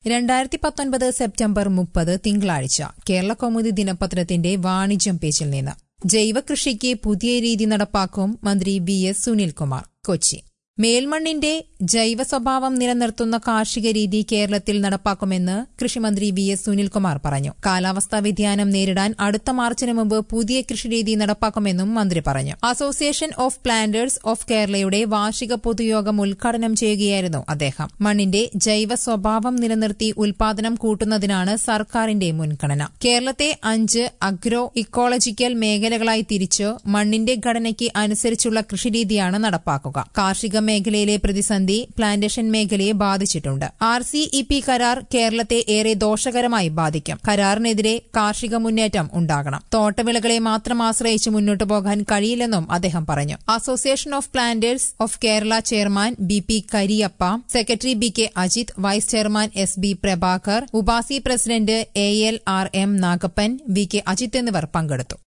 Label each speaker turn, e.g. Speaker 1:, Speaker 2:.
Speaker 1: രണ്ടായിരത്തി പത്തൊൻപത് സെപ്റ്റംബർ മുപ്പത് തിങ്കളാഴ്ച കേരള കൗമുദി ദിനപത്രത്തിന്റെ വാണിജ്യം പേജിൽ നിന്ന് ജൈവകൃഷിക്ക് പുതിയ രീതി നടപ്പാക്കും മന്ത്രി വി എസ് സുനിൽകുമാർ കൊച്ചി മേൽമണ്ണിന്റെ ജൈവ സ്വഭാവം നിലനിർത്തുന്ന കാർഷിക രീതി കേരളത്തിൽ നടപ്പാക്കുമെന്ന് കൃഷിമന്ത്രി വി എസ് സുനിൽകുമാർ പറഞ്ഞു കാലാവസ്ഥാ വ്യതിയാനം നേരിടാൻ അടുത്ത മാർച്ചിന് മുമ്പ് പുതിയ കൃഷിരീതി നടപ്പാക്കുമെന്നും മന്ത്രി പറഞ്ഞു അസോസിയേഷൻ ഓഫ് പ്ലാന്റേഴ്സ് ഓഫ് കേരളയുടെ വാർഷിക പൊതുയോഗം ഉദ്ഘാടനം ചെയ്യുകയായിരുന്നു അദ്ദേഹം മണ്ണിന്റെ ജൈവ സ്വഭാവം നിലനിർത്തി ഉൽപാദനം കൂട്ടുന്നതിനാണ് സർക്കാരിന്റെ മുൻഗണന കേരളത്തെ അഞ്ച് അഗ്രോ ഇക്കോളജിക്കൽ മേഖലകളായി തിരിച്ച് മണ്ണിന്റെ ഘടനയ്ക്ക് അനുസരിച്ചുള്ള കൃഷിരീതിയാണ് നടപ്പാക്കുക കാർഷിക മേഖലയിലെ പ്രതിസന്ധി പ്ലാന്റേഷൻ മേഖലയെ ബാധിച്ചിട്ടുണ്ട് ആർ സി ഇ പി കരാർ കേരളത്തെ ഏറെ ദോഷകരമായി ബാധിക്കും കരാറിനെതിരെ കാർഷിക മുന്നേറ്റം ഉണ്ടാകണം തോട്ടവിളകളെ മാത്രം ആശ്രയിച്ച് മുന്നോട്ടു പോകാൻ കഴിയില്ലെന്നും അദ്ദേഹം പറഞ്ഞു association of planters of Kerala chairman B P Kariappa secretary B K Ajith vice chairman S B Prabhakar UPASI president A L R M Nagappan V K Ajith എന്നിവർ പങ്കെടുത്തു